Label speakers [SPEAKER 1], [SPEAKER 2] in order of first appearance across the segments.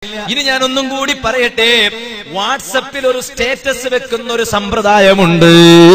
[SPEAKER 1] ഇനി ഞാൻ ഒന്നും കൂടി പറയട്ടെ വാട്സപ്പിൽ ഒരു സ്റ്റേറ്റസ് വെക്കുന്ന ഒരു സമ്പ്രദായമുണ്ട്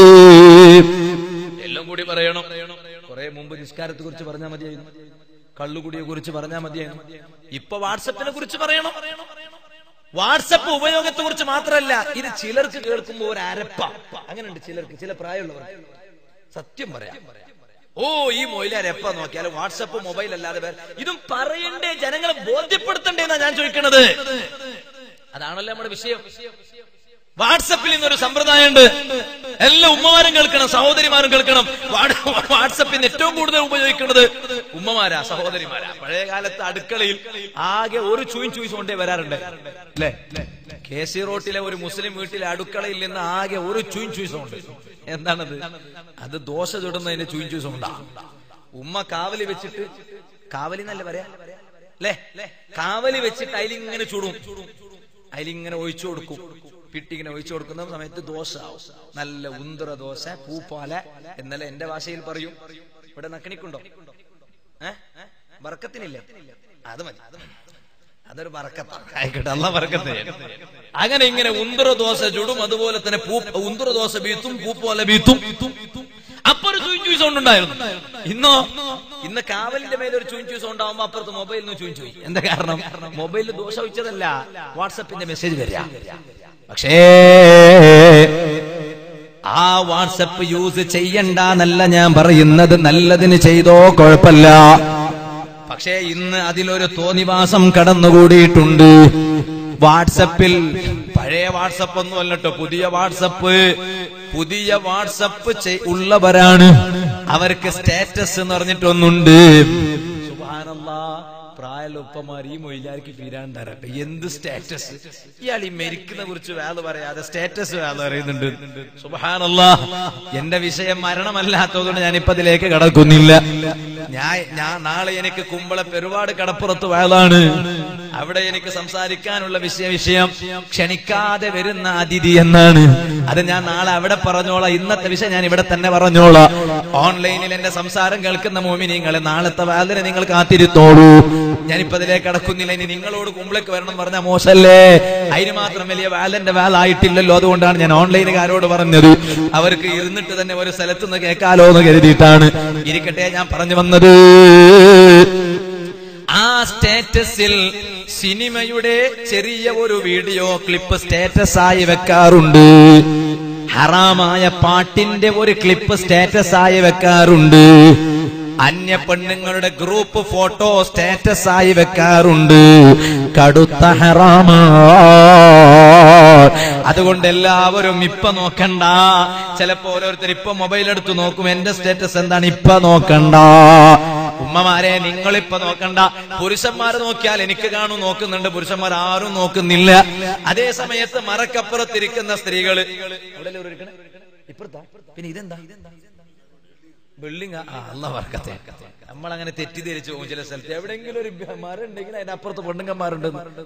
[SPEAKER 1] എല്ലാം കൂടി പറയണം കുറെ മുമ്പ് നിസ്കാരത്തെ കുറിച്ച് പറഞ്ഞാൽ മതിയായിരുന്നു കള്ളുകുടിയെ കുറിച്ച് പറഞ്ഞാൽ മതിയായിരുന്നു ഇപ്പൊ വാട്സപ്പിനെ കുറിച്ച് പറയണം വാട്സപ്പ് ഉപയോഗത്തെ കുറിച്ച് മാത്രമല്ല ഇത് ചിലർക്ക് കേൾക്കുമ്പോ ഒരു അരപ്പ അങ്ങനെയുണ്ട് ചിലർക്ക് ചില പ്രായമുള്ളവർ സത്യം പറയാം ഓ ഈ മൊയിലാർ എപ്പ നോക്കിയാലും വാട്സപ്പ് മൊബൈൽ അല്ലാതെ വേറെ ഇതും പറയണ്ടേ ജനങ്ങളെ ബോധ്യപ്പെടുത്തണ്ടേ എന്നാ ഞാൻ ചോദിക്കണത് അതാണല്ലോ നമ്മുടെ വിഷയം വാട്സപ്പിൽ ഇന്നൊരു സമ്പ്രദായമുണ്ട് എല്ലാ ഉമ്മമാരും കേൾക്കണം സഹോദരിമാരും കേൾക്കണം വാട്- വാട്സപ്പിന് ഏറ്റവും കൂടുതൽ ഉപയോഗിക്കുന്നത് ഉമ്മമാരാ സഹോദരിമാരാ പഴയ കാലത്ത് അടുക്കളയിൽ ആകെ ഒരു ചൂയിൻ ചൂയിസ് കൊണ്ടേ വരാറുണ്ട് അല്ലേ കെ സി റോട്ടിലെ ഒരു മുസ്ലിം വീട്ടിലെ അടുക്കളയിൽ നിന്ന് ആകെ ഒരു ചൂയിൻ ചൂയിസ് ഉണ്ട് എന്താണത് അത് ദോശ ചുടുന്നതിന്റെ ചൂയിൻ ചൂയിസ് ഉണ്ടാ ഉമ്മ കാവലി വെച്ചിട്ട് കാവലി എന്നല്ലേ പറയാ അല്ലേ കാവലി വെച്ചിട്ട് അതിലിങ്ങനെ ചുടും അതിലിങ്ങനെ ഒഴിച്ചു കൊടുക്കും പിട്ടിങ്ങനെ ഒഴിച്ചു കൊടുക്കുന്ന സമയത്ത് ദോശ ആവും. നല്ല ഉന്തറ ദോശ പൂപ്പാല എന്നല്ല എന്റെ ഭാഷയിൽ പറയും ഇവിടെ നക്കണിക്കുണ്ടോ ഏ ബർക്കത്തിനില്ലേ അത് മതി അതൊരു ബർക്കത്താണ് ആയിക്കോട്ടെ അല്ല ബർക്കത്ത് അങ്ങനെ ഇങ്ങനെ ഉന്തറ ദോശ ചുടും അതുപോലെ തന്നെ പൂ ഉന്തറ ദോശ ബീത്തും പൂപ്പോലെ ബീത്തും അപ്പൊ ഒരു ചൂയിൻ ചൂയി സൗണ്ട് ഉണ്ടായിരുന്നു ഇന്നോ ഇന്ന് കാവലിന്റെ മേലെ ഒരു ചൂയിൻ ചൂയി സൗണ്ട് ആവുമ്പോ അപ്പുറത്ത് മൊബൈലിൽ നിന്ന് ചൂയിൻ ചൂയി എന്താ കാരണം മൊബൈലിൽ ദോഷ വെച്ചതല്ല വാട്സപ്പിന്റെ മെസ്സേജ് വരിക പക്ഷേ ആ വാട്സപ്പ് യൂസ് ചെയ്യണ്ട എന്നല്ല ഞാൻ പറയുന്നത് നല്ലതിന് ചെയ്തോ കുഴപ്പമില്ല പക്ഷേ ഇന്ന് അതിലൊരു തോന്നിവാസം കടന്നുകൂടിയിട്ടുണ്ട് വാട്സപ്പിൽ പഴയ വാട്സപ്പ് ഒന്നും അല്ലട്ടോ പുതിയ വാട്സപ്പ് പുതിയ വാട്സപ്പ് ചെയ്- ഉള്ളവരാണ് അവർക്ക് സ്റ്റാറ്റസ് എന്ന് പറഞ്ഞിട്ടൊന്നുണ്ട് സുബ്ഹാനല്ലാ, പ്രായലുപ്പമാർ ഈ മൊയിലാർക്ക് ഫീരാണ്ടരട്ടെ എന്ത് സ്റ്റാറ്റസ് ഇയാൾ ഈ മരിക്കുന്ന കുറിച്ച് വേല പറയാതെ സ്റ്റാറ്റസ് വേല പറയുന്നുണ്ട് സുബാനല്ല എന്റെ വിഷയം മരണമല്ലാത്തതുകൊണ്ട് ഞാൻ ഇപ്പൊ അതിലേക്ക് കടക്കുന്നില്ല ഞാൻ ഞാൻ നാളെ എനിക്ക് കുമ്പള പെരുപാട് കടപ്പുറത്ത് വേളാണ് അവിടെ എനിക്ക് സംസാരിക്കാനുള്ള വിഷയ വിഷയം ക്ഷണിക്കാതെ വരുന്ന അതിഥി എന്നാണ് അത് ഞാൻ നാളെ അവിടെ പറഞ്ഞോളാം ഇന്നത്തെ വിഷയം ഞാൻ ഇവിടെ തന്നെ പറഞ്ഞോളാം ഓൺലൈനിൽ എന്റെ സംസാരം കേൾക്കുന്ന മോമിനിങ്ങളെ നാളത്തെ വേദന നിങ്ങൾ കാത്തിരുത്തോളൂ ഞാനിപ്പോ അതിലേക്ക് കടക്കുന്നില്ല ഇനി നിങ്ങളോട് കുമ്പളേക്ക് വരണം എന്ന് പറഞ്ഞാൽ മോശല്ലേ അതിന് മാത്രം വലിയ വാലന്റെ വാലായിട്ടില്ലല്ലോ അതുകൊണ്ടാണ് ഞാൻ ഓൺലൈനുകാരോട് പറഞ്ഞത് അവർക്ക് ഇരുന്നിട്ട് തന്നെ ഒരു സ്ഥലത്ത് നിന്ന് കേൾക്കാലോ എന്ന് കരുതിയിട്ടാണ് ഇരിക്കട്ടെ ഞാൻ പറഞ്ഞു വന്നത് ആ സ്റ്റാറ്റസിൽ സിനിമയുടെ ചെറിയ ഒരു വീഡിയോ ക്ലിപ്പ് സ്റ്റാറ്റസ് ആയി വെക്കാറുണ്ട് ഹറാമായ പാട്ടിന്റെ ഒരു ക്ലിപ്പ് സ്റ്റാറ്റസ് ആയി വെക്കാറുണ്ട് അന്യ പെണ്ണുങ്ങളുടെ ഗ്രൂപ്പ് ഫോട്ടോ സ്റ്റാറ്റസ് ആയി വെക്കാറുണ്ട് കടുത്ത ഹറാമാ അതുകൊണ്ട് എല്ലാവരും ഇപ്പൊ നോക്കണ്ട ചിലപ്പോ ഓരോരുത്തർ ഇപ്പൊ മൊബൈൽ എടുത്ത് നോക്കും എന്റെ സ്റ്റാറ്റസ് എന്താണ് ഇപ്പൊ നോക്കണ്ട ഉമ്മമാരെ നിങ്ങളിപ്പൊ നോക്കണ്ട പുരുഷന്മാർ നോക്കിയാൽ എനിക്ക് കാണും നോക്കുന്നുണ്ട് പുരുഷന്മാർ ആരും നോക്കുന്നില്ല അതേ സമയത്ത് മറക്കപ്പുറത്തിരിക്കുന്ന സ്ത്രീകള് അവിടെ അല്ലേ ഇരിക്കണെ? ഇപ്പുറത്താ പിന്നെ ഇതെന്താ ബിൽഡിംഗ് അല്ല വർക്കത്തെ നമ്മൾ അങ്ങനെ തെറ്റിദ്ധരിച്ചു പോകും ചില സ്ഥലത്ത് എവിടെയെങ്കിലും ഒരു മരം ഉണ്ടെങ്കിൽ അതിന്റെ അപ്പുറത്ത് പെണ്ണുങ്ങന്മാരുണ്ട്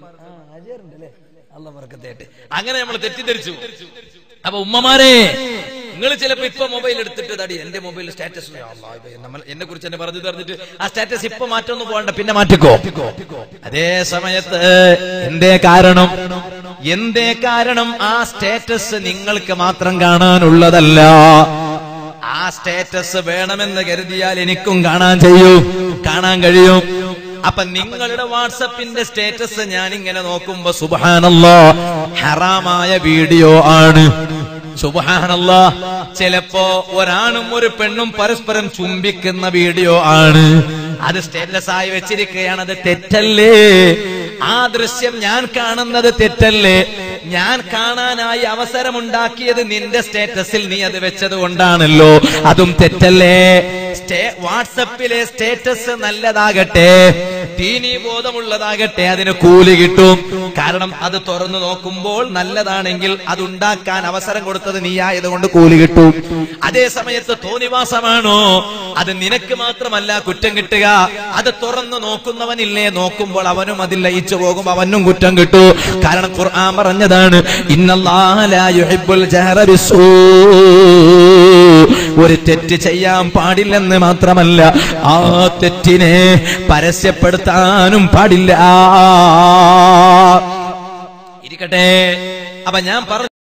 [SPEAKER 1] അല്ല വർക്കത്തേട്ട് അങ്ങനെ നമ്മൾ തെറ്റിദ്ധരിച്ചു അപ്പൊ ഉമ്മമാരെ നിങ്ങൾ ചിലപ്പോ ഇപ്പൊ മൊബൈൽ എടുത്തിട്ട് തടി എന്റെ മൊബൈൽ സ്റ്റാറ്റസ് നമ്മൾ എന്നെ കുറിച്ച് എന്നെ പറഞ്ഞു തന്നിട്ട് ആ സ്റ്റാറ്റസ് ഇപ്പൊ മാറ്റൊന്നും പോകണ്ട പിന്നെ മാറ്റിക്കോ അതേ സമയത്ത് എന്തേ കാരണം എന്തേ കാരണം ആ സ്റ്റാറ്റസ് നിങ്ങൾക്ക് മാത്രം കാണാനുള്ളതല്ല ആ സ്റ്റാറ്റസ് വേണമെന്ന് കരുതിയാൽ എനിക്കും കാണാൻ ചെയ്യൂ കാണാൻ കഴിയും അപ്പൊ നിങ്ങളുടെ വാട്സപ്പിന്റെ സ്റ്റാറ്റസ് ഞാൻ ഇങ്ങനെ നോക്കുമ്പോ സുബാനല്ലോ ഹറാമായ വീഡിയോ ആണ് സുബാനല്ല ചിലപ്പോ ഒരാണും ഒരു പെണ്ണും പരസ്പരം ചുംബിക്കുന്ന വീഡിയോ ആണ് അത് സ്റ്റാറ്റസ് ആയി വെച്ചിരിക്കുകയാണ് അത് തെറ്റല്ലേ ആ ദൃശ്യം ഞാൻ കാണുന്നത് തെറ്റല്ലേ ഞാൻ കാണാനായി അവസരമുണ്ടാക്കിയത് നിന്റെ സ്റ്റാറ്റസിൽ നീ അത് വെച്ചത് കൊണ്ടാണല്ലോ അതും തെറ്റല്ലേ സ്റ്റേ വാട്സപ്പിലെ സ്റ്റാറ്റസ് നല്ലതാകട്ടെ ദീനീ ബോധമുള്ളതാകട്ടെ അതിന് കൂലി കിട്ടും കാരണം അത് തുറന്നു നോക്കുമ്പോൾ നല്ലതാണെങ്കിൽ അതുണ്ടാക്കാൻ അവസരം കൊടുത്തത് നീ ആയതുകൊണ്ട് കൂലി കിട്ടും അതേ സമയത്ത് തോന്നിവാസമാണോ അത് നിനക്ക് മാത്രമല്ല കുറ്റം കിട്ടുക അത് തുറന്നു നോക്കുന്നവനില്ലേ നോക്കുമ്പോൾ അവനും അതിൽ ലയിച്ചു പോകും അവനും കുറ്റം കിട്ടൂ കാരണം ഖുർആൻ പറഞ്ഞതാണ് ഇന്നല്ലാഹ ലാ യുഹിബ്ബുൽ ജഹറ ബിസ്സൂ ഒരു തെറ്റ് ചെയ്യാൻ പാടില്ലെന്ന് മാത്രമല്ല ആ തെറ്റിനെ പരസ്യപ്പെടുത്താനും പാടില്ല ഇരിക്കട്ടെ അപ്പൊ ഞാൻ പറഞ്ഞു